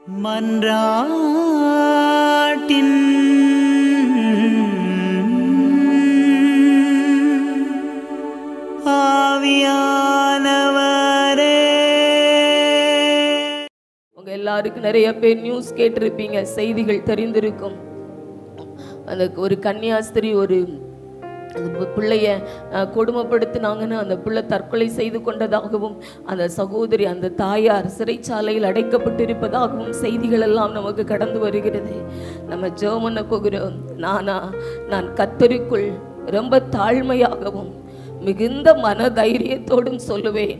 மன்றாட்டின் ஆவியானவரே உங்க எல்லாருக்கும் நிறைய பேர் நியூஸ் கேட்டிருப்பீங்க செய்திகள் தெரிந்திருக்கும் அந்த ஒரு கன்னியாஸ்திரி ஒரு அந்த பிள்ளைய அஹ், கொடுமைப்படுத்தினாங்கன்னு அந்த பிள்ளை தற்கொலை செய்து கொண்டதாகவும் அந்த சகோதரி அந்த தாயார் சிறைச்சாலையில் அடைக்கப்பட்டிருப்பதாகவும் செய்திகள் எல்லாம் நமக்கு கடந்து வருகிறது நம்ம ஜெர்மன போகிறோம் நானா நான் கத்தருக்குள் ரொம்ப தாழ்மையாகவும் மிகுந்த மன தைரியத்தோடும் சொல்லுவேன்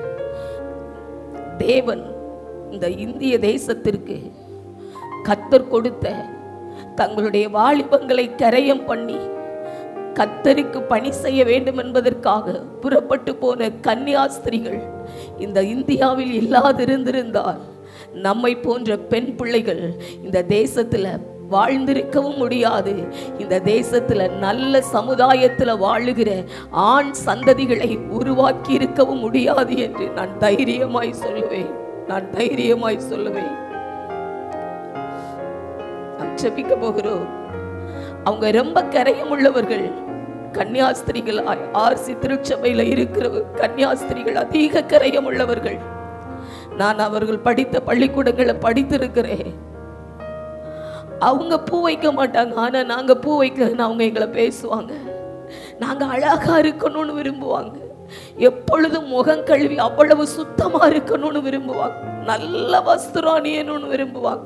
தேவன் இந்த இந்திய தேசத்திற்கு கத்தர் கொடுத்த தங்களுடைய வாலிபங்களை கரையம் பண்ணி கத்தருக்கு பணி செய்ய வேண்டும் என்பதற்காக புறப்பட்டு போன கன்னியாஸ்திரிகள் இந்த இந்தியாவில் இல்லாதிருந்திருந்தால் நம்மை போன்ற பெண் பிள்ளைகள் இந்த தேசத்துல வாழ்ந்திருக்கவும் முடியாது இந்த தேசத்துல நல்ல சமுதாயத்துல வாழுகிற ஆண் சந்ததிகளை உருவாக்கி இருக்கவும் முடியாது என்று நான் தைரியமாய் சொல்லுவேன் நான் தைரியமாய் சொல்லுவேன் நாம் ஜெபிக்க போகிறோம் அவங்க ரொம்ப கரையம் உள்ளவர்கள் கன்னியாஸ்திரிகள் ஆ- ஆர்சி திருச்சபையில இருக்கிற கன்னியாஸ்திரிகள் அதிக கரையம் உள்ளவர்கள் நான் அவர்கள் படித்த பள்ளிக்கூடங்களை படித்திருக்கிறேன் அவங்க பூ வைக்க மாட்டாங்க ஆனா நாங்க பூ வைக்கலன்னு அவங்க எங்களை பேசுவாங்க நாங்க அழகா இருக்கணும்னு விரும்புவாங்க எப்பொழுதும் முகம் கழுவி அவ்வளவு சுத்தமா இருக்கணும்னு விரும்புவாங்க நல்ல வஸ்திரம் அணியணும்னு விரும்புவாங்க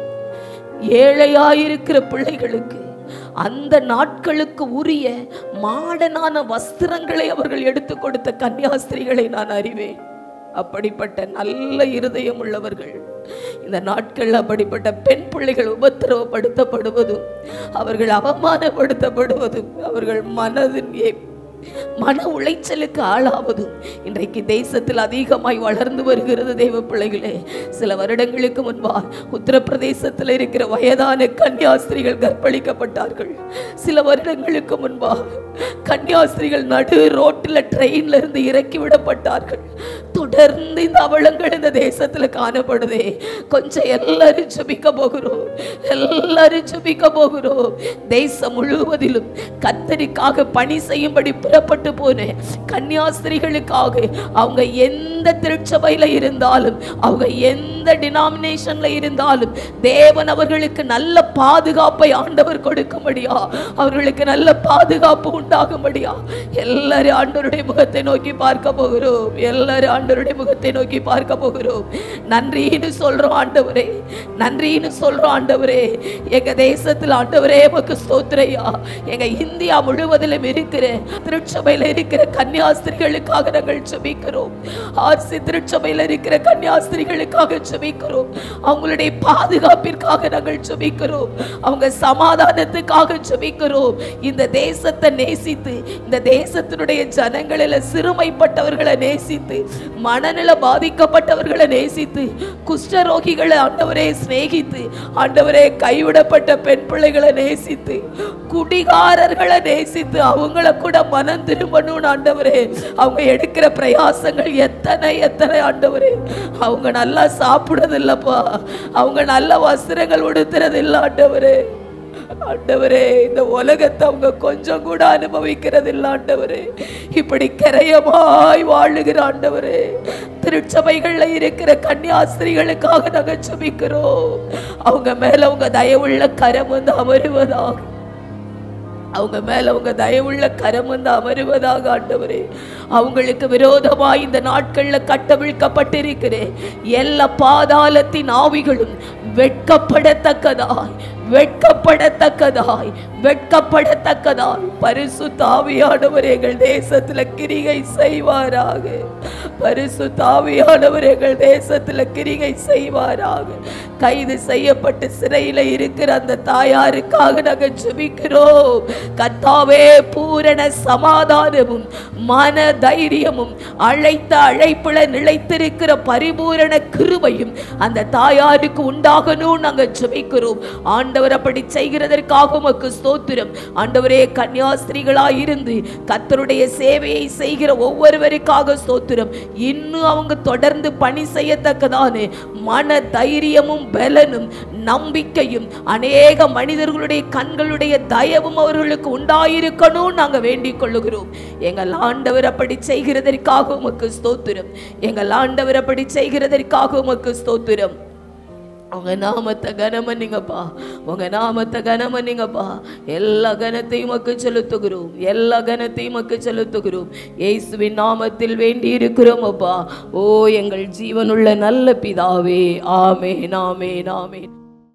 ஏழையாயிருக்கிற பிள்ளைகளுக்கு அந்த நாட்களுக்கு உரிய மாடனான வஸ்திரங்களை அவர்கள் எடுத்து கொடுத்த கன்னியாஸ்திரிகளை நான் அறிவேன் அப்படிப்பட்ட நல்ல இருதயம் உள்ளவர்கள் இந்த நாட்கள் அப்படிப்பட்ட பெண் பிள்ளைகள் உபத்திரவப்படுத்தப்படுவதும் அவர்கள் அவமானப்படுத்தப்படுவதும் அவர்கள் மனதின் ஏ- மன உளைச்சலுக்கு ஆளாவதும் இன்றைக்கு தேசத்தில் அதிகமாய் வளர்ந்து வருகிறது தேவ பிள்ளைகளே சில வருடங்களுக்கு முன்பா உத்தரப்பிரதேசத்தில் இருக்கிற வயதான கன்னியாஸ்திரிகள் கற்பழிக்கப்பட்டார்கள் சில வருடங்களுக்கு முன்பா கன்னியாஸ்திரிகள் நடு ரோட்டில் ட்ரெயின்ல இருந்து இறக்கி விடப்பட்டார்கள் தொடர்ந்து இந்த அவலங்கள் இந்த தேசத்துல காணப்படுதே கொஞ்சம் எல்லாரும் சுபிக்க போகிறோம் எல்லாரும் சுபிக்க போகிறோம் தேசம் முழுவதிலும் கத்தரிக்காக பணி செய்யும்படி புறப்பட்டு போன கன்னியாஸ்திரிகளுக்காக அவங்க எந்த திருச்சபையில இருந்தாலும் அவங்க எந்த டினாமினேஷன்ல இருந்தாலும் தேவன் அவர்களுக்கு நல்ல பாதுகாப்பை ஆண்டவர் கொடுக்கும்படியா அவர்களுக்கு நல்ல பாதுகாப்பு உண்டாகும்படியா எல்லாரும் ஆண்டவருடைய முகத்தை நோக்கி பார்க்க போகிறோம் எல்லாரும் ஆண்டவருடைய முகத்தை நோக்கி பார்க்க போகிறோம் நன்றின்னு சொல்றோம் ஆண்டவரே நன்றின்னு சொல்றோம் ஆண்டவரே எங்க தேசத்தில் ஆண்டவரே உமக்கு ஸ்தோத்திரையா எங்க இந்தியா முழுவதிலும் இருக்கிற திருச்சபையில இருக்கிற கன்னியாஸ்திரிகளுக்காக நாங்கள் ஜெபிக்கிறோம் ஆர்சி திருச்சபையில இருக்கிற கன்னியாஸ்திரிகளுக்காக ஜெபிக்கிறோம் அவங்களுடைய பாதுகாப்பிற்காக நாங்கள் ஜெபிக்கிறோம் அவங்க சமாதானத்துக்காக ஜெபிக்கிறோம் இந்த தேசத்தை நேசித்து இந்த தேசத்தினுடைய ஜனங்களில சிறுமைப்பட்டவர்களை நேசித்து மனநில பாதிக்கப்பட்டவர்களை நேசித்து குஷ்டரோகிகளை ஆண்டவரே சிநேகித்து ஆண்டவரே கைவிடப்பட்ட பெண் பிள்ளைகளை நேசித்து குடிகாரர்களை நேசித்து அவங்கள கூட மனம் திரும்பணும்னு ஆண்டவரே அவங்க எடுக்கிற பிரயாசங்கள் எத்தனை எத்தனை ஆண்டவரே அவங்க நல்லா சாப்பிடுறது இல்லப்பா அவங்க நல்ல வஸ்திரங்கள் உடுத்துறது இல்ல ஆண்டவரே ஆண்டவரே இந்த உலகத்தை அவங்க கொஞ்சம் கூட அனுபவிக்கிறது இல்ல ஆண்டவரே இப்படி கரையமாய் வாழுகிற ஆண்டவரே திருச்சபைகள்ல இருக்கிற கன்னியாஸ்திரிகளுக்காக நாங்க ஜெபிக்கிறோம் அவங்க மேல உங்க தயவுள்ள கரம் வந்து அமருவதாக அவங்க மேல உங்க தயவுள்ள கரம் வந்து அமருவதாக ஆண்டவரே அவங்களுக்கு விரோதமாய் இந்த நாட்கள்ல கட்டவிழ்க்கப்பட்டிருக்கிறேன் எல்லா பாதாளத்தின் ஆவிகளும் வெட்கப்படத்தக்கதாய் வெட்கப்படத்தக்கதாய் வெட்கப்படத்தக்கதாய் பரிசு தாவியானவர் எங்கள் தேசத்துல கிரிகை செய்வாராக பரிசு தாவியானவர் எங்கள் தேசத்துல கிரிகை செய்வாராக கைது செய்யப்பட்டு சிறையில இருக்கிற அந்த தாயாருக்காக நாங்க ஜெபிக்கிறோம் கத்தாவே பூரண சமாதானமும் மன தைரியமும் அழைத்த அழைப்புல நிலைத்திருக்கிற பரிபூரண கிருபையும் அந்த தாயாருக்கு உண்டாகணும் நாங்க ஜெபிக்கிறோம் ஆண்டவர் அப்படி செய்கிறதற்காக உமக்கு ஸ்தோத்திரம் ஆண்டவரே கன்னியாஸ்திரிகளாய் இருந்து கத்தருடைய சேவையை செய்கிற ஒவ்வொருவருக்காக ஸ்தோத்திரம் இன்னும் அவங்க தொடர்ந்து பணி செய்யத்தக்கதான மன தைரியமும் பலனும் நம்பிக்கையும் அநேக மனிதர்களுடைய கண்களுடைய தயவும் அவர்களுக்கு உண்டாயிருக்கணும் நாங்க வேண்டிக் கொள்ளுகிறோம் எங்கள் ஆண்டவர் அப்படி செய்கிறதற்காக உமக்கு ஸ்தோத்திரம் எங்கள் ஆண்டவர் அப்படி செய்கிறதற்காக உமக்கு ஸ்தோத்திரம் உங்க நாமத்தை கனமன்னிங்கப்பா உங்க நாமத்தை கனமன்னிங்கப்பா எல்லா கனத்தையும் உமக்கு செலுத்துகிறோம் எல்லா கனத்தையும் உமக்கு செலுத்துகிறோம் இயேசுவின் நாமத்தில் வேண்டி இருக்கிறோம் அப்பா ஓ எங்கள் ஜீவனுள்ள நல்ல பிதாவே ஆமேன் ஆமேன் ஆமேன்